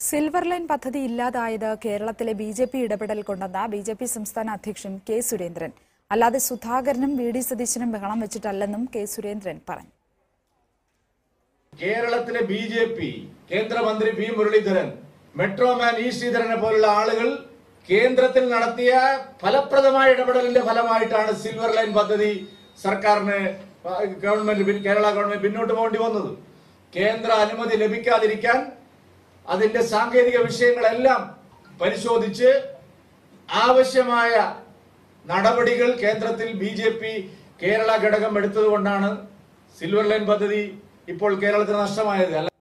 silver line പദ്ധതി ഇല്ലാതായത് കേരളത്തിലെ B J P ഇടപെടൽ കൊണ്ടെന്ന ബി ജെ പി സംസ്ഥാന അധ്യക്ഷൻ കെ സുരേന്ദ്രൻ അല്ലാതെ സുധാകരനും വി ഡി സതീശനും ബഹളം വെച്ചിട്ടല്ലെന്നും കെ സുരേന്ദ്രൻ പറഞ്ഞു കേരളത്തിലെ ബി ജെ പി കേന്ദ്രമന്ത്രി വി മുരളീധരൻ മെട്രോമാൻ ഇ ശ്രീധരനെ പോലുള്ള ആളുകൾ കേന്ദ്രത്തിൽ നടത്തിയ ഫലപ്രദമായ ഇടപെടലിന്റെ ഫലമായിട്ടാണ് സിൽവർ ലൈൻ പദ്ധതി സർക്കാരിന് ഗവൺമെന്റ് കേരള ഗവൺമെന്റ് പിന്നോട്ട് പോകേണ്ടി വന്നത് കേന്ദ്ര അനുമതി ലഭിക്കാതിരിക്കാൻ അതിന്റെ സാങ്കേതിക വിഷയങ്ങളെല്ലാം പരിശോധിച്ച് ആവശ്യമായ നടപടികൾ കേന്ദ്രത്തിൽ ബി ജെ പി കേരള ഘടകം എടുത്തതുകൊണ്ടാണ് സിൽവർ ലൈൻ പദ്ധതി ഇപ്പോൾ കേരളത്തിന് നഷ്ടമായത് അല്ല